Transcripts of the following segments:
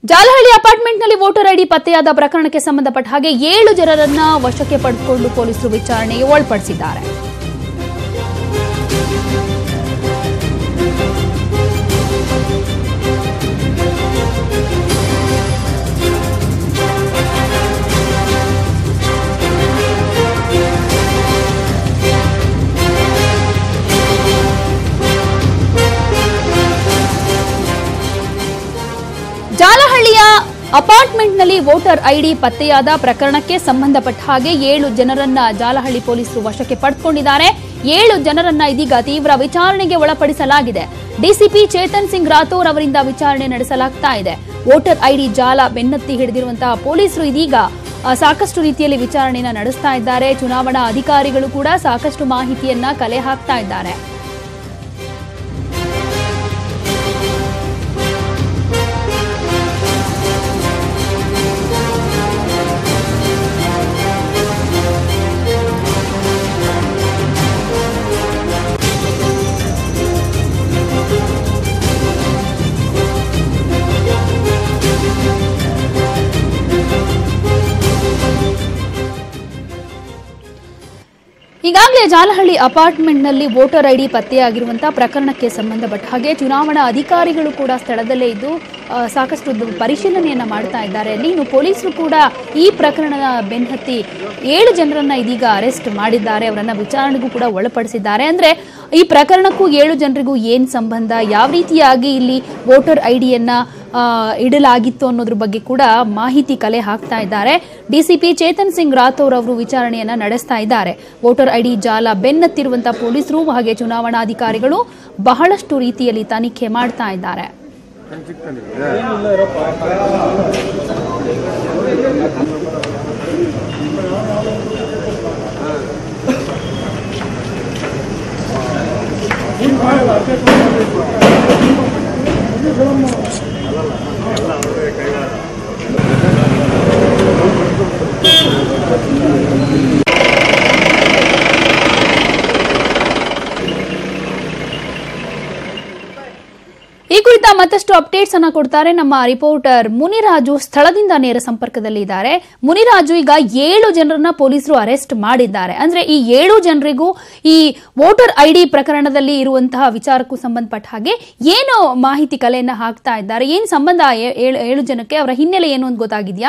ಜಾಲಹಳ್ಳಿ ಅಪಾರ್ಟ್ಮೆಂಟ್ನಲ್ಲಿ voter ID ಪತ್ತೆಯಾದ ಪ್ರಕರಣಕ್ಕೆ ಸಂಬಂಧಪಟ್ಟ ಹಾಗೆ ಏಳು ಜನರನ್ನ ವಶಕ್ಕೆ ಪಡೆದುಕೊಂಡು ಪೊಲೀಸರು ವಿಚಾರಣೆಗೆ ಒಳಪಡಿಸಿದ್ದಾರೆ ಜಾಲಹಳ್ಳಿಯ ಅಪಾರ್ಟ್ಮೆಂಟ್ನಲ್ಲಿ ವೋಟರ್ ಐಡಿ ಪತ್ತೆಯಾದ ಪ್ರಕರಣಕ್ಕೆ ಸಂಬಂಧಪಟ್ಟ ಹಾಗೆ ಏಳು ಜನರನ್ನ ಜಾಲಹಳ್ಳಿ ಪೊಲೀಸರು ವಶಕ್ಕೆ ಪಡೆದುಕೊಂಡಿದ್ದಾರೆ ಏಳು ಜನರನ್ನ ಇದೀಗ ತೀವ್ರ ವಿಚಾರಣೆಗೆ ಒಳಪಡಿಸಲಾಗಿದೆ ಡಿಸಿಪಿ ಚೇತನ್ ಸಿಂಗ್ ರಾಥೋರ್ ಅವರಿಂದ ವಿಚಾರಣೆ ನಡೆಸಲಾಗ್ತಾ ಇದೆ ವೋಟರ್ ಐಡಿ ಜಾಲ ಬೆನ್ನತ್ತಿ ಹಿಡಿದಿರುವಂತಹ ಪೊಲೀಸರು ಇದೀಗ ಆ, ಸಾಕಷ್ಟು ರೀತಿಯಲ್ಲಿ ವಿಚಾರಣೆಯನ್ನ ನಡೆಸ್ತಾ ಇದ್ದಾರೆ ಚುನಾವಣಾ ಅಧಿಕಾರಿಗಳು ಕೂಡ ಸಾಕಷ್ಟು ಮಾಹಿತಿಯನ್ನ ಕಲೆ ಹಾಕ್ತಾ ಇದ್ದಾರೆ ಈಗಾಗಲೇ ಜಾಲಹಳ್ಳಿ ಅಪಾರ್ಟ್ಮೆಂಟ್ನಲ್ಲಿ ವೋಟರ್ ಐಡಿ ಪತ್ತೆಯಾಗಿರುವಂತಹ ಪ್ರಕರಣಕ್ಕೆ ಸಂಬಂಧಪಟ್ಟ ಹಾಗೆ ಚುನಾವಣಾ ಅಧಿಕಾರಿಗಳು ಕೂಡ ಸ್ಥಳದಲ್ಲೇ ಇದ್ದು ಆ, ಸಾಕಷ್ಟು ದು- ಪರಿಶೀಲನೆಯನ್ನ ಮಾಡ್ತಾ ಇದ್ದಾರೆ ಅಲ್ಲಿ ಇನ್ನು ಪೊಲೀಸರು ಕೂಡ ಈ ಪ್ರಕರಣದ ಬೆನ್ನತ್ತಿ ಏಳು ಜನರನ್ನ ಇದೀಗ ಅರೆಸ್ಟ್ ಮಾಡಿದ್ದಾರೆ ಅವರನ್ನ ವಿಚಾರಣೆಗೂ ಕೂಡ ಒಳಪಡಿಸಿದ್ದಾರೆ ಅಂದ್ರೆ ಈ ಪ್ರಕರಣಕ್ಕೂ ಏಳು ಜನರಿಗೂ ಏನ್ ಸಂಬಂಧ ಯಾವ ರೀತಿಯಾಗಿ ಇಲ್ಲಿ ವೋಟರ್ ಐಡಿಯನ್ನ ಆ, ಇಡಲಾಗಿತ್ತು ಅನ್ನೋದ್ರ ಬಗ್ಗೆ ಕೂಡ ಮಾಹಿತಿ ಕಲೆ ಹಾಕ್ತಾ ಇದ್ದಾರೆ ಡಿಸಿಪಿ ಚೇತನ್ ಸಿಂಗ್ ರಾಥೋರ್ ಅವರು ವಿಚಾರಣೆಯನ್ನ ನಡೆಸ್ತಾ ಇದ್ದಾರೆ ವೋಟರ್ ಐಡಿ ಜಾಲ ಬೆನ್ನತ್ತಿರುವಂತಹ ಪೊಲೀಸರು ಹಾಗೆ ಚುನಾವಣಾಧಿಕಾರಿಗಳು ಬಹಳಷ್ಟು ರೀತಿಯಲ್ಲಿ ತನಿಖೆ ಮಾಡ್ತಾ ಇದ್ದಾರೆ ಈ ಕುರಿತ ಮತ್ತಷ್ಟು ಅಪ್ಡೇಟ್ಸ್ ಅನ್ನ ಕೊಡ್ತಾರೆ ನಮ್ಮ ರಿಪೋರ್ಟರ್ ಮುನಿರಾಜು ಸ್ಥಳದಿಂದ ನೇರ ಸಂಪರ್ಕದಲ್ಲಿ ಇದ್ದಾರೆ ಮುನಿರಾಜು ಈಗ ಏಳು ಜನರನ್ನ ಪೊಲೀಸರು ಅರೆಸ್ಟ್ ಮಾಡಿದ್ದಾರೆ ಅಂದ್ರೆ ಈ ಏಳು ಜನರಿಗೂ ಈ ವೋಟರ್ ಐಡಿ ಪ್ರಕರಣದಲ್ಲಿ ಇರುವಂತಹ ವಿಚಾರಕ್ಕೂ ಸಂಬಂಧಪಟ್ಟ ಹಾಗೆ ಏನು ಮಾಹಿತಿ ಕಲೆಯನ್ನ ಹಾಕ್ತಾ ಇದ್ದಾರೆ ಏನ್ ಸಂಬಂಧ ಆ ಏ- ಏಳು ಏಳು ಜನಕ್ಕೆ ಅವರ ಹಿನ್ನೆಲೆ ಏನು ಅಂತ ಗೊತ್ತಾಗಿದ್ಯಾ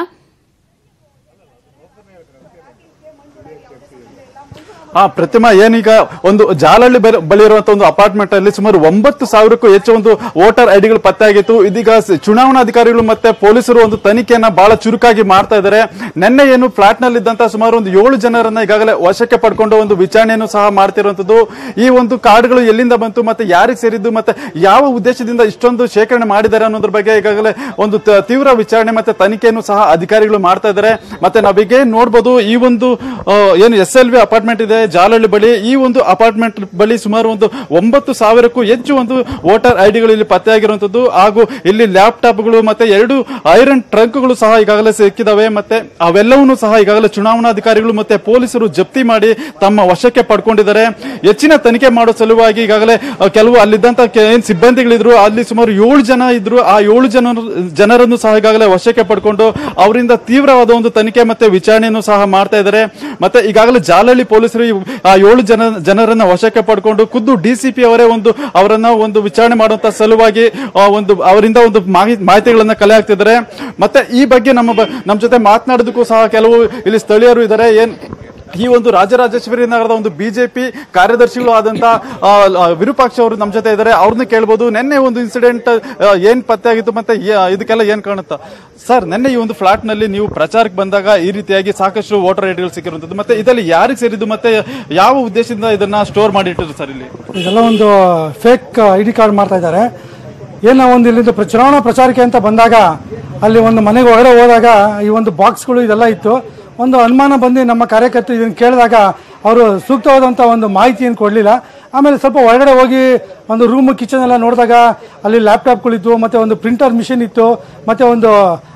ಆ ಪ್ರತಿಮಾ ಏನೀಗ ಒಂದು ಜಾಲಹಳ್ಳಿ ಬರ- ಬಳಿ ಇರುವಂತಹ ಒಂದು ಅಪಾರ್ಟ್ಮೆಂಟ್ ಅಲ್ಲಿ ಸುಮಾರು ಒಂಬತ್ತು ಸಾವಿರಕ್ಕೂ ಹೆಚ್ಚು ಒಂದು ವೋಟರ್ ಐಡಿಗಳು ಪತ್ತೆಯಾಗಿತ್ತು ಇದೀಗ ಸ- ಚುನಾವಣಾಧಿಕಾರಿಗಳು ಮತ್ತೆ ಪೊಲೀಸರು ಒಂದು ತನಿಖೆಯನ್ನ ಬಹಳ ಚುರುಕಾಗಿ ಮಾಡ್ತಾ ಇದ್ದಾರೆ ನಿನ್ನೆ ಏನು ಫ್ಲಾಟ್ ನಲ್ಲಿ ಇದ್ದಂತಹ ಸುಮಾರು ಒಂದು ಏಳು ಜನರನ್ನ ಈಗಾಗಲೇ ವಶಕ್ಕೆ ಪಡ್ಕೊಂಡು ಒಂದು ವಿಚಾರಣೆಯನ್ನು ಸಹ ಮಾಡ್ತಿರುವಂತದ್ದು ಈ ಒಂದು ಕಾರ್ಡ್ಗಳು ಎಲ್ಲಿಂದ ಬಂತು ಮತ್ತೆ ಯಾರಿಗೆ ಸೇರಿದ್ದು ಮತ್ತೆ ಯಾವ ಉದ್ದೇಶದಿಂದ ಇಷ್ಟೊಂದು ಶೇಖರಣೆ ಮಾಡಿದ್ದಾರೆ ಅನ್ನೋದ್ರ ಬಗ್ಗೆ ಈಗಾಗಲೇ ಒಂದು ತ- ತೀವ್ರ ವಿಚಾರಣೆ ಮತ್ತೆ ತನಿಖೆಯನ್ನು ಸಹ ಅಧಿಕಾರಿಗಳು ಮಾಡ್ತಾ ಇದ್ದಾರೆ ಮತ್ತೆ ನಾವೀಗ ನೋಡ್ಬೋದು ಈ ಒಂದು ಆ, ಏನು ಎಸ್ ಎಲ್ ವಿ ಅಪಾರ್ಟ್ಮೆಂಟ್ ಇದೆ ಜಾಲಹಳ್ಳಿ ಬಳಿ ಈ ಒಂದು ಅಪಾರ್ಟ್ಮೆಂಟ್ ಬಳಿ ಸುಮಾರು ಒಂದು ಒಂಬತ್ತು ಸಾವಿರಕ್ಕೂ ಹೆಚ್ಚು ಒಂದು ವೋಟರ್ ಐಡಿಗಳು ಇಲ್ಲಿ ಪತ್ತೆಯಾಗಿರುವಂತದ್ದು ಹಾಗೂ ಇಲ್ಲಿ ಲ್ಯಾಪ್ಟಾಪ್ಗಳು ಮತ್ತೆ ಎರಡು ಐರನ್ ಟ್ರಂಕ್ಗಳು ಸಹ ಈಗಾಗಲೇ ಸಿಕ್ಕಿದಾವೆ ಮತ್ತೆ ಅವೆಲ್ಲವನ್ನೂ ಸಹ ಈಗಾಗಲೇ ಚುನಾವಣಾಧಿಕಾರಿಗಳು ಮತ್ತೆ ಪೊಲೀಸರು ಜಪ್ತಿ ಮಾಡಿ ತಮ್ಮ ವಶಕ್ಕೆ ಪಡ್ಕೊಂಡಿದ್ದಾರೆ ಹೆಚ್ಚಿನ ತನಿಖೆ ಮಾಡೋ ಸಲುವಾಗಿ ಈಗಾಗಲೇ ಆ, ಕೆಲವು ಅಲ್ಲಿದ್ದಂತ ಕೆ- ಏನ್ ಸಿಬ್ಬಂದಿಗಳಿದ್ರು ಅಲ್ಲಿ ಸುಮಾರು ಏಳು ಜನ ಇದ್ರು ಆ ಏಳು ಜನ ಜನರನ್ನು ಸಹ ಈಗಾಗಲೇ ವಶಕ್ಕೆ ಪಡ್ಕೊಂಡು ಅವರಿಂದ ತೀವ್ರವಾದ ಒಂದು ತನಿಖೆ ಮತ್ತೆ ವಿಚಾರಣೆಯನ್ನು ಸಹ ಮಾಡ್ತಾ ಇದ್ದಾರೆ ಮತ್ತೆ ಈಗಾಗಲೇ ಜಾಲಹಳ್ಳಿ ಪೊಲೀಸರು ಈ ಆ ಏಳು ಜನ ಜನರನ್ನ ವಶಕ್ಕೆ ಪಡ್ಕೊಂಡು ಖುದ್ದು ಡಿಸಿಪಿ ಅವರೇ ಒಂದು ಅವರನ್ನ ಒಂದು ವಿಚಾರಣೆ ಮಾಡುವಂತ ಸಲುವಾಗಿ ಆ, ಒಂದು ಅವರಿಂದ ಒಂದು ಮಾಹಿ- ಮಾಹಿತಿಗಳನ್ನ ಕಲೆ ಹಾಕ್ತಿದ್ದಾರೆ ಮತ್ತೆ ಈ ಬಗ್ಗೆ ನಮ್ಮ ಬ- ನಮ್ಮ ಜೊತೆ ಮಾತನಾಡೋದಕ್ಕೂ ಸಹ ಕೆಲವು ಇಲ್ಲಿ ಸ್ಥಳೀಯರು ಇದ್ದಾರೆ ಏನ್ ಈ ಒಂದು ರಾಜರಾಜೇಶ್ವರಿ ನಗರದ ಒಂದು ಬಿಜೆಪಿ ಕಾರ್ಯದರ್ಶಿಗಳು ಆದಂತ ಆ, ಆ, ವಿರೂಪಾಕ್ಷ ಅವರು ನಮ್ಮ ಜೊತೆ ಇದ್ದಾರೆ ಅವ್ರನ್ನ ಕೇಳ್ಬೋದು ನಿನ್ನೆ ಒಂದು ಇನ್ಸಿಡೆಂಟ್ ಏನ್ ಪತ್ತೆ ಆಗಿತ್ತು ಮತ್ತೆ ಏ- ಇದಕ್ಕೆಲ್ಲ ಏನ್ ಕಾಣುತ್ತಾ ಸರ್ ನಿನ್ನೆ ಈ ಒಂದು ಫ್ಲಾಟ್ ನಲ್ಲಿ ನೀವು ಪ್ರಚಾರಕ್ಕೆ ಬಂದಾಗ ಈ ರೀತಿಯಾಗಿ ಸಾಕಷ್ಟು ವೋಟರ್ ಐಡಿಗಳು ಸಿಕ್ಕಿರುವಂತದ್ದು ಮತ್ತೆ ಇದರಲ್ಲಿ ಯಾರಿಗೆ ಸೇರಿದ್ದು ಮತ್ತೆ ಯಾವ ಉದ್ದೇಶದಿಂದ ಇದನ್ನ ಸ್ಟೋರ್ ಮಾಡಿ ಇಟ್ಟಿದ್ರು ಸರ್ ಇಲ್ಲಿ ಇದೆಲ್ಲ ಒಂದು ಫೇಕ್ ಐ ಡಿ ಕಾರ್ಡ್ ಮಾಡ್ತಾ ಇದ್ದಾರೆ ಏನು ಒಂದು ಇಲ್ಲಿಂದ ಪ್ರ- ಚುನಾವಣಾ ಪ್ರಚಾರಕ್ಕೆ ಅಂತ ಬಂದಾಗ ಅಲ್ಲಿ ಒಂದು ಮನೆಗೆ ಹೊರಗಡೆ ಹೋದಾಗ ಈ ಒಂದು ಬಾಕ್ಸ್ಗಳು ಇದೆಲ್ಲ ಇತ್ತು ಒಂದು ಅನುಮಾನ ಬಂದು ನಮ್ಮ ಕಾರ್ಯಕರ್ತರು ಇದನ್ನು ಕೇಳಿದಾಗ ಅವರು ಸೂಕ್ತವಾದಂಥ ಒಂದು ಮಾಹಿತಿಯನ್ನು ಕೊಡಲಿಲ್ಲ ಆಮೇಲೆ ಸ್ವಲ್ಪ ಹೊರಗಡೆ ಹೋಗಿ ಒಂದು ರೂಮು ಕಿಚನ್ ಎಲ್ಲ ನೋಡಿದಾಗ ಅಲ್ಲಿ ಲ್ಯಾಪ್ಟಾಪ್ಗಳಿತ್ತು ಮತ್ತು ಒಂದು ಪ್ರಿಂಟರ್ ಮಿಷಿನ್ ಇತ್ತು ಮತ್ತು ಒಂದು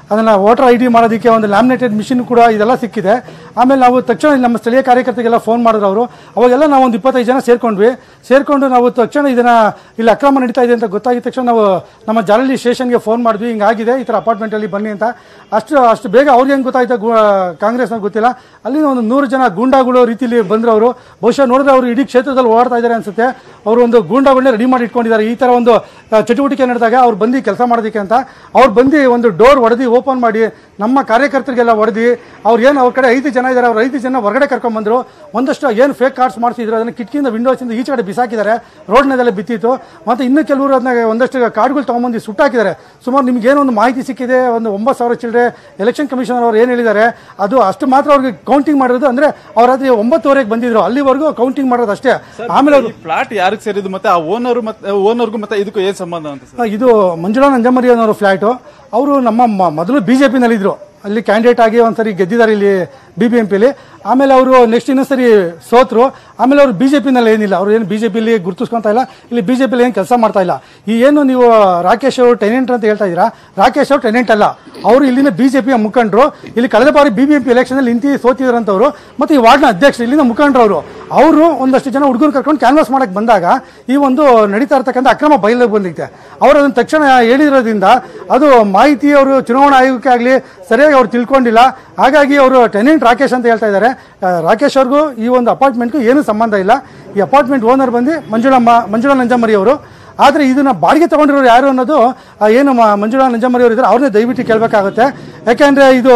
ಅದನ್ನ ವೋಟರ್ ಐ ಡಿ ಮಾಡೋದಕ್ಕೆ ಒಂದು ಲ್ಯಾಮಿನೇಟೆಡ್ ಮಿಷಿನ್ ಕೂಡ ಇದೆಲ್ಲ ಸಿಕ್ಕಿದೆ ಆಮೇಲೆ ನಾವು ತಕ್ಷಣ ನಮ್ಮ ಸ್ಥಳೀಯ ಕಾರ್ಯಕರ್ತರಿಗೆಲ್ಲ ಫೋನ್ ಮಾಡಿದ್ರು ಅವರು ಅವಾಗೆಲ್ಲ ನಾವು ಒಂದು ಇಪ್ಪತ್ತೈದು ಜನ ಸೇರ್ಕೊಂಡ್ವಿ ಸೇರ್ಕೊಂಡು ನಾವು ತಕ್ಷಣ ಇದನ್ನ ಇಲ್ಲಿ ಅಕ್ರಮ ನಡೀತಾ ಇದೆ ಅಂತ ಗೊತ್ತಾಗಿದ ತಕ್ಷಣ ನಾವು ನಮ್ಮ ಜಾಲಹಳ್ಳಿ ಸ್ಟೇಷನ್ಗೆ ಫೋನ್ ಮಾಡಿದ್ವಿ ಹಿಂಗಾಗಿದೆ ಈ ಥರ ಅಪಾರ್ಟ್ಮೆಂಟಲ್ಲಿ ಬನ್ನಿ ಅಂತ ಅಷ್ಟು ಅಷ್ಟು ಬೇಗ ಅವ್ರಿಗೆ ಹೆಂಗೆ ಗೊತ್ತಾಯ್ತು ಗು ಕಾಂಗ್ರೆಸ್ನವ್ರಿಗೆ ಗೊತ್ತಿಲ್ಲ ಅಲ್ಲಿ ಒಂದು ನೂರು ಜನ ಗೂಂಡಾಗಳು ರೀತಿಲಿ ಬಂದ್ರು ಅವರು ಬಹುಶಃ ನೋಡಿದ್ರೆ ಅವರು ಇಡೀ ಕ್ಷೇತ್ರದಲ್ಲಿ ಓಡಾಡ್ತಾ ಇದ್ದಾರೆ ಅನ್ಸುತ್ತೆ ಅವರು ಒಂದು ಗೂಂಡಾಗಳನ್ನ ರೆಡಿ ಮಾಡಿ ಇಟ್ಕೊಂಡಿದ್ದಾರೆ ಈ ಥರ ಒಂದು ಆ, ಚಟುವಟಿಕೆ ನಡೆದಾಗ ಅವ್ರು ಬಂದು ಕೆಲಸ ಮಾಡೋದಕ್ಕೆ ಅಂತ ಅವ್ರು ಬಂದು ಒಂದು ಡೋರ್ ಹೊಡೆದು ಓಪನ್ ಮಾಡಿ ನಮ್ಮ ಕಾರ್ಯಕರ್ತರಿಗೆಲ್ಲ ಹೊಡೆದು ಅವ್ರು ಏನು ಅವ್ರ ಕಡೆ ಐದು ಜನ ಇದ್ದಾರೆ ಅವ್ರು ಐದು ಜನ ಹೊರಗಡೆ ಕರ್ಕೊಂಡ್ಬಂದ್ರು ಒಂದಷ್ಟು ಏನು ಫೇಕ್ ಕಾರ್ಡ್ಸ್ ಮಾಡಿಸಿದ್ರು ಅದನ್ನು ಕಿಟಕಿಯಿಂದ ವಿಂಡೋಸಿಂದ ಈಚೆ ಕಡೆ ಬಿಸಾಕಿದ್ದಾರೆ ರೋಡ್ನದೆಲ್ಲ ಬಿತ್ತಿತ್ತು ಮತ್ತು ಇನ್ನು ಕೆಲವರು ಅದನ್ನ ಒಂದಷ್ಟು ಕಾರ್ಡ್ಗಳು ತೊಗೊಂಬಂದು ಸುಟ್ಟಾಕಿದ್ದಾರೆ ಸುಮಾರು ನಿಮ್ಗೆ ಏನೋ ಒಂದು ಮಾಹಿತಿ ಸಿಕ್ಕಿದೆ ಒಂದು ಒಂಬತ್ತು ಸಾವಿರ ಚಿಲ್ಲರೆ ಎಲೆಕ್ಷನ್ ಕಮಿಷನರ್ ಅವ್ರು ಏನು ಹೇಳಿದ್ದಾರೆ ಅದು ಅಷ್ಟು ಮಾತ್ರ ಅವ್ರಿಗೆ ಕೌಂಟಿಂಗ್ ಮಾಡಿರೋದು ಅಂದರೆ ಅವ್ರ ರಾತ್ರಿ ಒಂಬತ್ತುವರೆಗೆ ಬಂದಿದ್ರು ಅಲ್ಲಿವರೆಗೂ ಕೌಂಟಿಂಗ್ ಮಾಡೋದು ಅಷ್ಟೇ ಆಮೇಲೆ ಅವರು ಫ್ಲಾಟ್ ಯಾರಿಗೆ ಸೇರಿದ್ದು ಮತ್ತೆ ಆ ಓನರ್ ಮತ್ತೆ ಓನರ್ಗೂ ಮತ್ತೆ ಇದಕ್ಕೂ ಏನ್ ಸಂಬಂಧ ಅಂತ ಸರ್ ಇದು ಮಂಜುಳಾ ನಂಜಮರಿ ಅನ್ನೋರು ಫ್ಲ್ಯಾಟು ಅವರು ನಮ್ಮ ಮ- ಮೊದಲು ಬಿ ಜೆ ಪಿನಲ್ಲಿದ್ದರು ಅಲ್ಲಿ ಕ್ಯಾಂಡಿಡೇಟ್ ಆಗಿ ಒಂದ್ಸರಿ ಗೆದ್ದಿದ್ದಾರೆ ಇಲ್ಲಿ ಬಿ ಬಿ ಎಂ ಪಿಲಿ ಆಮೇಲೆ ಅವರು ನೆಕ್ಸ್ಟ್ ಇನ್ನೊಂದ್ಸರಿ ಸೋತರು ಆಮೇಲೆ ಅವರು ಬಿ ಜೆ ಪಿನಲ್ಲಿ ಏನಿಲ್ಲ ಅವ್ರು ಏನು ಬಿ ಜೆ ಪಿಲಿ ಗುರುತಿಸ್ಕೊಂತ ಇಲ್ಲ ಇಲ್ಲಿ ಬಿ ಜೆ ಪಿಲಿ ಏನು ಕೆಲಸ ಮಾಡ್ತಾ ಇಲ್ಲ ಈ ಏನು ನೀವು ರಾಕೇಶ್ ಅವರು ಟೆನೆಂಟ್ ಅಂತ ಹೇಳ್ತಾ ಇದ್ದೀರಾ ರಾಕೇಶ್ ಅವರು ಟೆನೆಂಟ್ ಅಲ್ಲ ಅವರು ಇಲ್ಲಿನ ಬಿ ಜೆ ಪಿಯ ಮುಖಂಡರು ಇಲ್ಲಿ ಕಳೆದ ಬಾರಿ ಬಿ ಬಿ ಎಂ ಪಿ ಎಲೆಕ್ಷನಲ್ಲಿ ನಿಂತು ಸೋತಿದ್ರಂತವರು ಮತ್ತು ಈ ವಾರ್ಡ್ನ ಅಧ್ಯಕ್ಷರು ಇಲ್ಲಿನ ಮುಖಂಡರು ಅವರು ಅವರು ಒಂದಷ್ಟು ಜನ ಹುಡುಗರು ಕರ್ಕೊಂಡು ಕ್ಯಾನ್ವಾಸ್ ಮಾಡಕ್ಕೆ ಬಂದಾಗ ಈ ಒಂದು ನಡೀತಾ ಇರ್ತಕ್ಕಂಥ ಅಕ್ರಮ ಬಯಲಿಗೆ ಬಂದಿದೆ ಅವರು ಅದನ್ನು ತಕ್ಷಣ ಹೇಳಿರೋದ್ರಿಂದ ಅದು ಮಾಹಿತಿ ಅವರು ಚುನಾವಣಾ ಆಯೋಗಕ್ಕೆ ಆಗಲಿ ಸರಿಯಾಗಿ ಅವ್ರು ತಿಳ್ಕೊಂಡಿಲ್ಲ ಹಾಗಾಗಿ ಅವರು ಟೆನೆಂಟ್ ರಾಕೇಶ್ ಅಂತ ಹೇಳ್ತಾ ಇದ್ದಾರೆ ಆ, ರಾಕೇಶ್ ಅವ್ರಿಗೂ ಈ ಒಂದು ಅಪಾರ್ಟ್ಮೆಂಟ್ಗೂ ಏನೂ ಸಂಬಂಧ ಇಲ್ಲ ಈ ಅಪಾರ್ಟ್ಮೆಂಟ್ ಓನರ್ ಬಂದು ಮಂಜುಳಮ್ಮ ಮಂಜುಳಾ ನಂಜಮ್ಮರಿ ಅವರು ಆದರೆ ಇದನ್ನ ಬಾಡಿಗೆ ತಗೊಂಡಿರೋರು ಯಾರು ಅನ್ನೋದು ಆ, ಏನು ಮ- ಮಂಜುಳಾ ನಂಜಮ್ಮರಿ ಅವರು ಇದ್ದಾರೆ ಅವ್ರನ್ನೇ ದಯವಿಟ್ಟು ಕೇಳಬೇಕಾಗುತ್ತೆ ಯಾಕೆಂದ್ರೆ ಇದು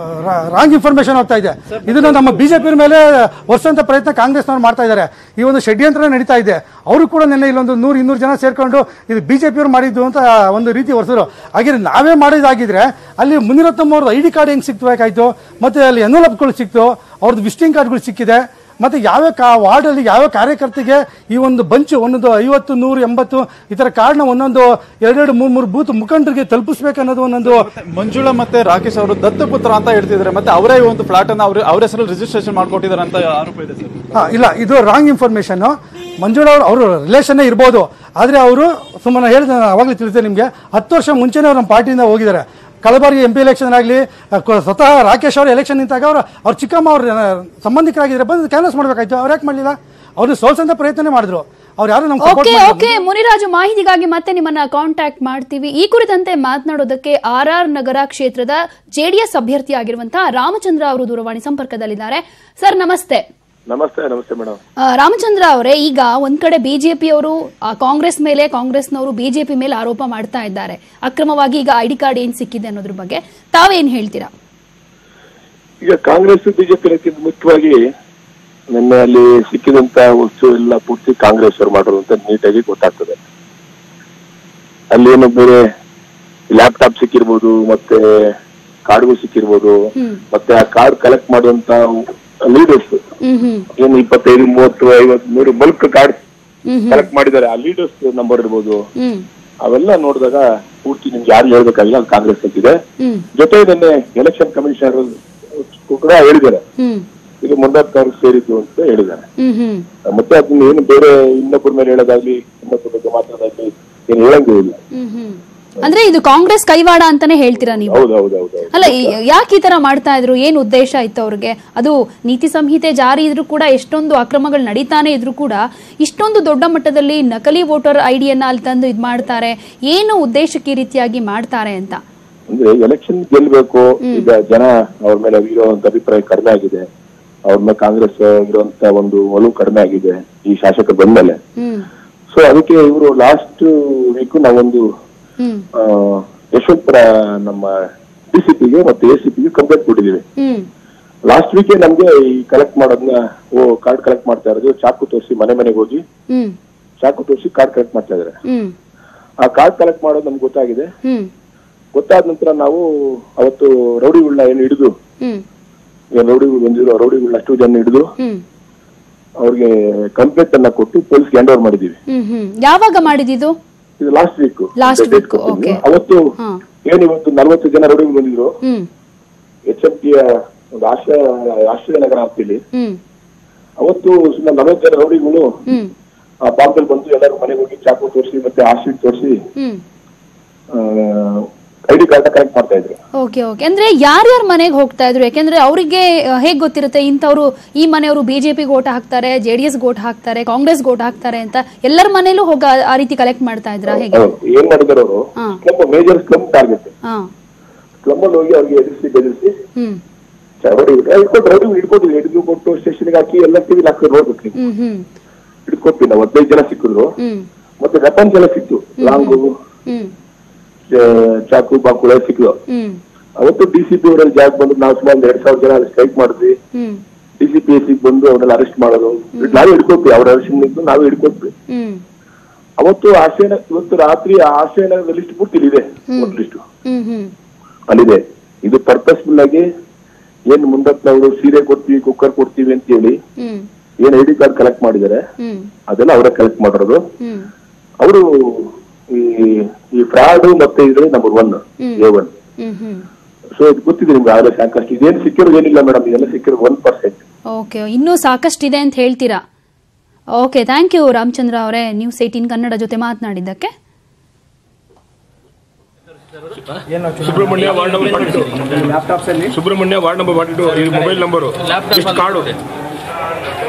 ರಾಂಗ್ ಇನ್ಫಾರ್ಮೇಶನ್ ಹೋಗ್ತಾ ಇದೆ ಇದನ್ನ ನಮ್ಮ ಬಿಜೆಪಿ ಮೇಲೆ ವರ್ಷಂತ ಪ್ರಯತ್ನ ಕಾಂಗ್ರೆಸ್ನವ್ರು ಮಾಡ್ತಾ ಇದ್ದಾರೆ ಈ ಒಂದು ಷಡ್ಯಂತ್ರ ನಡೀತಾ ಇದೆ ಅವರು ಕೂಡ ನಿನ್ನೆ ಇಲ್ಲೊಂದು ನೂರು ಇನ್ನೂರು ಜನ ಸೇರ್ಕೊಂಡು ಇದು ಬಿಜೆಪಿಯವರು ಮಾಡಿದ್ದು ಅಂತ ಒಂದು ರೀತಿ ಹೊರಸರು ಹಾಗೆ ನಾವೇ ಮಾಡಿದಾಗಿದ್ರೆ ಅಲ್ಲಿ ಮುನಿರತ್ನಮ್ಮ ಐ ಡಿ ಕಾರ್ಡ್ ಹೆಂಗ್ ಸಿಕ್ಬೇಕಾಯ್ತು ಮತ್ತೆ ಅಲ್ಲಿ ಎನ್ವಲಪ್ಗಳು ಸಿಕ್ತು ಅವ್ರದ್ದು ವಿಸಿಟಿಂಗ್ ಕಾರ್ಡ್ಗಳು ಸಿಕ್ಕಿದೆ ಮತ್ತೆ ಯಾವ್ಯಾವ ಕಾ ವಾರ್ಡಲ್ಲಿ ಯಾವ ಕಾರ್ಯಕರ್ತೆಗೆ ಈ ಒಂದು ಬಂಚು ಒಂದೊಂದು ಐವತ್ತು ನೂರು ಎಂಬತ್ತು ಈ ಥರ ಕಾರ್ಡ್ನ ಒಂದೊಂದು ಎರಡೆರಡು ಮೂರು ಮೂರು ಬೂತ್ ಮುಖಂಡರಿಗೆ ತಲುಪಿಸ್ಬೇಕನ್ನೋದು ಒಂದೊಂದು ಮಂಜುಳಾ ಮತ್ತೆ ರಾಕೇಶ್ ಅವರು ದತ್ತಪುತ್ರ ಅಂತ ಹೇಳ್ತಿದ್ದಾರೆ ಮತ್ತೆ ಅವರೇ ಈ ಒಂದು ಫ್ಲಾಟ್ ಅನ್ನ ಅವ್ರ ಅವ್ರ ಹೆಸರಲ್ಲಿ ರಿಜಿಸ್ಟ್ರೇಷನ್ ಮಾಡ್ಕೊಟ್ಟಿದ್ದಾರೆ ಅಂತ ಆರೋಪ ಇದೆ ಸರ್ ಹಾ, ಇಲ್ಲ ಇದು ರಾಂಗ್ ಇನ್ಫಾರ್ಮೇಶನ್ ಮಂಜುಳಾ ಅವರು ಅವರು ರಿಲೇಷನ್ನೇ ಇರ್ಬೋದು ಆದರೆ ಅವರು ಸುಮ್ಮನೆ ಹೇಳಿದ ಅವಾಗಲೇ ತಿಳಿಸಿದೆ ನಿಮಗೆ ಹತ್ತು ವರ್ಷ ಮುಂಚೆನೇ ಅವ್ರು ನಮ್ಮ ಪಾರ್ಟಿಯಿಂದ ಹೋಗಿದ್ದಾರೆ ಕಳಬಾರಿ ಎಂ ಪಿ ಎಲೆಕ್ಷನ್ ಆಗಲಿ ಸ್ವತಃ ರಾಕೇಶ್ ಅವರು ಎಲೆಕ್ಷನ್ ನಿಂತಾಗ ಅವರು ಅವ್ರ ಚಿಕ್ಕಮ್ಮ ಅವ್ರ ಸಂಬಂಧಿಕರಾಗಿದ್ದಾರೆ ಬಂದು ಕ್ಯಾನ್ವಸ್ ಮಾಡಬೇಕಾಯ್ತು ಅವ್ರು ಯಾಕೆ ಮಾಡಲಿಲ್ಲ ಅವ್ರನ್ನ ಸೋಲ್ಸಂತ ಪ್ರಯತ್ನ ಮಾಡಿದ್ರು ಅವ್ರು ಯಾರು ನಮ್ಗೆ ಸಪೋರ್ಟ್ ಓಕೆ ಓಕೆ ಮುನಿರಾಜು ಮಾಹಿತಿಗಾಗಿ ಮತ್ತೆ ನಿಮ್ಮನ್ನ ಕಾಂಟ್ಯಾಕ್ಟ್ ಮಾಡ್ತೀವಿ ಈ ಕುರಿತಂತೆ ಮಾತನಾಡೋದಕ್ಕೆ ಆರ್ ಆರ್ ನಗರ ಕ್ಷೇತ್ರದ ಜೆಡಿಎಸ್ ಅಭ್ಯರ್ಥಿ ಆಗಿರುವಂತಹ ರಾಮಚಂದ್ರ ಅವರು ದೂರವಾಣಿ ಸಂಪರ್ಕದಲ್ಲಿದ್ದಾರೆ ಸರ್ ನಮಸ್ತೆ ನಮಸ್ತೆ ನಮಸ್ತೆ ಮೇಡಮ್ ಆ, ರಾಮಚಂದ್ರ ಅವರೇ ಈಗ ಒಂದ್ ಕಡೆ ಬಿಜೆಪಿ ಅವರು ಕಾಂಗ್ರೆಸ್ ಮೇಲೆ ಕಾಂಗ್ರೆಸ್ನವರು ಬಿಜೆಪಿ ಮೇಲೆ ಆರೋಪ ಮಾಡ್ತಾ ಇದ್ದಾರೆ ಅಕ್ರಮವಾಗಿ ಈಗ ಐಡಿ ಕಾರ್ಡ್ ಏನ್ ಸಿಕ್ಕಿದೆ ಅನ್ನೋದ್ರ ಬಗ್ಗೆ ತಾವೇನ್ ಹೇಳ್ತೀರಾ ಈಗ ಕಾಂಗ್ರೆಸ್ ಬಿಜೆಪಿ ಅನ್ನೋಕ್ಕಿಂತ ಮುಖ್ಯವಾಗಿ ನಿನ್ನೆ ಅಲ್ಲಿ ಸಿಕ್ಕಿದಂತ ವಸ್ತು ಎಲ್ಲ ಪೂರ್ತಿ ಕಾಂಗ್ರೆಸ್ ಅವರು ಮಾಡೋದು ಅಂತ ನೀಟಾಗಿ ಗೊತ್ತಾಗ್ತದೆ ಅಲ್ಲಿ ಏನು ಬೇರೆ ಲ್ಯಾಪ್ಟಾಪ್ ಸಿಕ್ಕಿರ್ಬೋದು ಮತ್ತೆ ಕಾರ್ಡ್ಗಳು ಸಿಕ್ಕಿರ್ಬೋದು ಮತ್ತೆ ಆ ಕಾರ್ಡ್ ಕಲೆಕ್ಟ್ ಮಾಡುವಂತ ಲೀಡರ್ಸ್ ಹ್ಮ್ ಹ್ಮ್ ಏನು ಇಪ್ಪತ್ತೈದು ಮೂವತ್ತು ಐವತ್ತು ನೂರು ಬಲ್ಕ್ ಕಾರ್ಡ್ ಹ್ಮ್ ಕಲೆಕ್ಟ್ ಮಾಡಿದ್ದಾರೆ ಆ ಲೀಡರ್ಸ್ ನಂಬರ್ ಇರ್ಬೋದು ಹ್ಮ್ ಅವೆಲ್ಲ ನೋಡಿದಾಗ ಪೂರ್ತಿ ನಿಮ್ಗೆ ಯಾರು ಹೇಳ್ಬೇಕಾಗಿಲ್ಲ ಅದು ಕಾಂಗ್ರೆಸ್ ಅಂತಿದೆ ಹ್ಮ್ ಜೊತೆ ನಿನ್ನೆ ಎಲೆಕ್ಷನ್ ಕಮಿಷನರ್ ಕೂಡ ಹೇಳಿದ್ದಾರೆ ಹ್ಮ್ ಇದು ಮುಂದಾರ್ನವ್ರಿಗೆ ಸೇರಿದ್ದು ಅಂತ ಹೇಳಿದ್ದಾರೆ ಹ್ಮ್ ಹ್ಮ್ ಮತ್ತೆ ಅದನ್ನ ಏನು ಬೇರೆ ಇನ್ನೊಬ್ಬರ ಮೇಲೆ ಹೇಳೋದಾಗ್ಲಿ ಇನ್ನೊಬ್ಬರ ಬಗ್ಗೆ ಮಾತಾಡೋದಾಗ್ಲಿ ಏನು ಹೇಳಂಗೂ ಇಲ್ಲ ಹ್ಮ್ ಹ್ಮ್ ಅಂದ್ರೆ ಇದು ಕಾಂಗ್ರೆಸ್ ಕೈವಾಡ ಅಂತಾನೆ ಹೇಳ್ತೀರಾ ನೀವು ಹೌದು ಹೌದು ಹೌದು ಹೌದು ಅಲ್ಲ ಯಾಕೆ ಈ ತರ ಮಾಡ್ತಾ ಇದ್ರು ಏನ್ ಉದ್ದೇಶ ಇತ್ತು ಅವ್ರಿಗೆ ಅದು ನೀತಿ ಸಂಹಿತೆ ಜಾರಿ ಇದ್ರೂ ಕೂಡ ಎಷ್ಟೊಂದು ಅಕ್ರಮಗಳು ನಡೀತಾನೆ ಇದ್ರೂ ಕೂಡ ಇಷ್ಟೊಂದು ದೊಡ್ಡ ಮಟ್ಟದಲ್ಲಿ ನಕಲಿ ವೋಟರ್ ಐಡಿಯನ್ನ ಅಲ್ಲಿ ತಂದು ಇದ್ ಮಾಡ್ತಾರೆ ಏನು ಉದ್ದೇಶಕ್ಕೆ ಈ ರೀತಿಯಾಗಿ ಮಾಡ್ತಾರೆ ಅಂತ ಅಂದ್ರೆ ಎಲೆಕ್ಷನ್ ಗೆಲ್ಬೇಕು ಈಗ ಜನ ಅವ್ರ ಮೇಲೆ ಇರುವಂತ ಅಭಿಪ್ರಾಯ ಕಡಿಮೆ ಆಗಿದೆ ಅವ್ರ ಮೇಲೆ ಕಾಂಗ್ರೆಸ್ ಇರುವಂತ ಒಂದು ಒಲವು ಕಡಿಮೆ ಆಗಿದೆ ಈ ಶಾಸಕರು ಬಂದ್ಮೇಲೆ ಹ್ಮ್ ಸೊ ಅದಕ್ಕೆ ಇವರು ಲಾಸ್ಟ್ ವೀಕ್ ನಾವೊಂದು ಹ್ಮ್ ಆ, ಯಶವಂತಪುರ ನಮ್ಮ ಡಿಸಿಪಿಗೆ ಮತ್ತೆ ಎ ಸಿ ಪಿಗೆ ಕಂಪ್ಲೇಂಟ್ ಕೊಟ್ಟಿದ್ದೀವಿ ಹ್ಮ್ ಲಾಸ್ಟ್ ವೀಕೆ ನಮ್ಗೆ ಈ ಕಲೆಕ್ಟ್ ಮಾಡೋದನ್ನ ಓ ಕಾರ್ಡ್ ಕಲೆಕ್ಟ್ ಮಾಡ್ತಾ ಇರೋದು ಚಾಕು ತೋರಿಸಿ ಮನೆ ಮನೆಗೆ ಹೋಗಿ ಹ್ಮ್ ಚಾಕು ತೋರಿಸಿ ಕಾರ್ಡ್ ಕಲೆಕ್ಟ್ ಮಾಡ್ತಾ ಇದಾರೆ ಹ್ಮ್ ಆ ಕಾರ್ಡ್ ಕಲೆಕ್ಟ್ ಮಾಡೋದು ನಮ್ಗೆ ಗೊತ್ತಾಗಿದೆ ಹ್ಮ್ ಗೊತ್ತಾದ ನಂತರ ನಾವು ಅವತ್ತು ರೌಡಿಗಳನ್ನ ಏನು ಹಿಡಿದು ಹ್ಮ್ ಏನ್ ರೌಡಿಗಳು ಬಂದಿದ್ರು ಆ ರೌಡಿಗಳನ್ನ ಅಷ್ಟು ಜನ ಹಿಡಿದು ಹ್ಮ್ ಅವ್ರಿಗೆ ಕಂಪ್ಲೇಂಟ್ ಅನ್ನ ಕೊಟ್ಟು ಪೊಲೀಸ್ಗೆ ಹ್ಯಾಂಡ್ ಓವರ್ ಮಾಡಿದೀವಿ ಹ್ಮ್ ಹ್ಮ್ ಯಾವಾಗ ಮಾಡಿದಿದ್ದು ಇದು last week Last week, okay. ಅವತ್ತು ಹಾ. ಏನ್ ಇವತ್ತು ನಲ್ವತ್ತು ಜನ ರೌಡಿಗಳು ಬಂದಿದ್ರು ಹ್ಮ್ ಎಚ್ ಎಂ ಟಿಯ ಒಂದು ಆಶ್ರಯ ಆಶ್ರಯ ನಗರ ಆಗ್ತಿಲ್ಲಿ ಹ್ಮ್ ಅವತ್ತು ಸುಮ್ಮನೆ ನಲವತ್ತು ಜನ ರೌಡಿಗಳು ಹ್ಮ್ ಆ ಬಾಂಬಲ್ಲಿ ಬಂದು ಎಲ್ಲರೂ ಮನೆಗೆ ಹೋಗಿ ಚಾಕು ತೋರಿಸಿ ಮತ್ತೆ ಆಶೀಟ್ ತೋರಿಸಿ hmm I D card collect ಮಾಡ್ತಾ ಇದ್ರು ಓಕೆ ಓಕೆ ಅಂದ್ರೆ ಯಾರ್ಯಾರ ಮನೆಗೆ ಹೋಗ್ತಾ ಇದ್ರು ಯಾಕೆಂದ್ರೆ ಅವರಿಗೆ ಹೇಗ್ ಗೊತ್ತಿರುತ್ತೆ ಇಂಥವ್ರು ಈ ಮನೆಯವರು ಬಿಜೆಪಿಗೆ ಓಟ್ ಹಾಕ್ತಾರೆ ಜೆಡಿಎಸ್ ಓಟ್ ಹಾಕ್ತಾರೆ ಕಾಂಗ್ರೆಸ್ ಓಟ್ ಹಾಕ್ತಾರೆ ಅಂತ ಎಲ್ಲರ ಮನೇಲೂ ಹೋಗ ಆ ರೀತಿ ಕಲೆಕ್ಟ್ ಮಾಡ್ತಾ ಇದ್ರಾ ಹೇಗೆ ಹೌದು. ಏನ್ ಮಾಡಿದಾರೆ ಅವರು ಹಾ. ಸ್ಲಮ್ ಮೇಜರ್ ಸ್ಲಮ್ ಟಾರ್ಗೆಟ್ ಹಾ ಸ್ಲಮ್ ಅಲ್ಲಿ ಹೋಗಿ ಅವ್ರಿಗೆ ಎದುರಿಸಿ ಬೆದರಿಸಿ ಹ್ಮ್ ಚವಡಿ ಹಿಡ್ಕೊಂಡು ರೌಡಿ ಹಿಡ್ಕೊಟ್ಟಿದ್ವಿ ಹಿಡಿದು ಕೊಟ್ಟು ಸ್ಟೇಷನ್ಗೆ ಹಾಕಿ ಎಲ್ಲ ಟಿವಿ ಹಾಕಿ ನೋಡ್ಬೇಕು ನೀವು ಹ್ಮ್ ಹ್ಮ್ ಹಿಡ್ಕೊಟ್ವಿ ನಾವು ಹದಿನೈದು ಜನ ಸಿಕ್ಕಿದ್ರು ಹ್ಮ್ ಮತ್ತೆ ವೆಪನ್ಸ್ ಎಲ್ಲ ಸಿಕ್ತು ಲಾಂಗು ಹ್ಮ್ ಚ- ಚಾಕು ಬಾಕು ಎಲ್ಲ ಸಿಕ್ಕಿದ್ರು ಹ್ಮ್ ಅವತ್ತು ಡಿ ಸಿ ಪಿ ಅವರಲ್ಲಿ ಜಾಗ ಬಂದು ನಾವು ಸುಮಾರು ಎರಡ್ ಸಾವಿರ ಜನ ಅಲ್ಲಿ ಸ್ಟ್ರೈಕ್ ಮಾಡಿದ್ವಿ hmm D C P S ಬಂದು ಅವ್ರನ್ನೆಲ್ಲ ಅರೆಸ್ಟ್ ಮಾಡೋದು ನಾವೇ ಹಿಡ್ಕೊಟ್ವಿ ಅವ್ರ ಅರೆಸ್ಟ್ ನಿಂತು ನಾವೇ ಹಿಡ್ಕೊಟ್ವಿ ಹ್ಮ್ ಅವತ್ತು ಆಶಯನ ಇವತ್ತು ರಾತ್ರಿ ಆ ಆಶಯನಗರದ ಲಿಸ್ಟ್ ಪೂರ್ತಿ ಇಲ್ಲಿದೆ ಲಿಸ್ಟ್ ಹ್ಮ್ ಹ್ಮ್ ಅಲ್ಲಿದೆ ಇದು ಪರ್ಪಸ್ಫುಲ್ ಆಗಿ ಏನ್ ಮುಂದತ್ನವರು ಸೀರೆ ಕೊಡ್ತೀವಿ ಕುಕ್ಕರ್ ಕೊಡ್ತೀವಿ ಅಂತ ಹೇಳಿ ಹ್ಮ್ ಏನ್ ಐ ಡಿ ಕಾರ್ಡ್ ಕಲೆಕ್ಟ್ ಮಾಡಿದ್ದಾರೆ ಹ್ಮ್ ಅದೆಲ್ಲ ಅವರೇ ಕಲೆಕ್ಟ್ ಮಾಡಿರೋದು ಹ್ಮ್ ಅವರು ಈ ಈ ಫ್ರಾಡ್ ಮತ್ತೆ ಇದ್ರೆ number one A one hmm hmm so ಇದು ಗೊತ್ತಿದೆ ನಿಮ್ಗೆ ಆಗಲೇ ಸಾಕಷ್ಟು ಇದೇನು ಸಿಕ್ಕಿರೋದು ಏನಿಲ್ಲ ಮೇಡಮ್ ಇದೆಲ್ಲ ಸಿಕ್ಕಿರೋದು ಒನ್ ಪರ್ಸೆಂಟ್ ಓಕೆ ಇನ್ನೂ ಸಾಕಷ್ಟಿದೆ ಅಂತ ಹೇಳ್ತೀರಾ ಓಕೆ ಥ್ಯಾಂಕ್ ಯು ರಾಮಚಂದ್ರ ಅವರೇ ನ್ಯೂಸ್ ಏಯ್ಟೀನ್ ಕನ್ನಡ ಜೊತೆ ಮಾತನಾಡಿದ್ದಕ್ಕೆ Subrahmanya ward number forty two Subrahmanya ward number forty two ಇದು ಮೊಬೈಲ್ ನಂಬರು ಎಷ್ಟು ಕಾರ್ಡು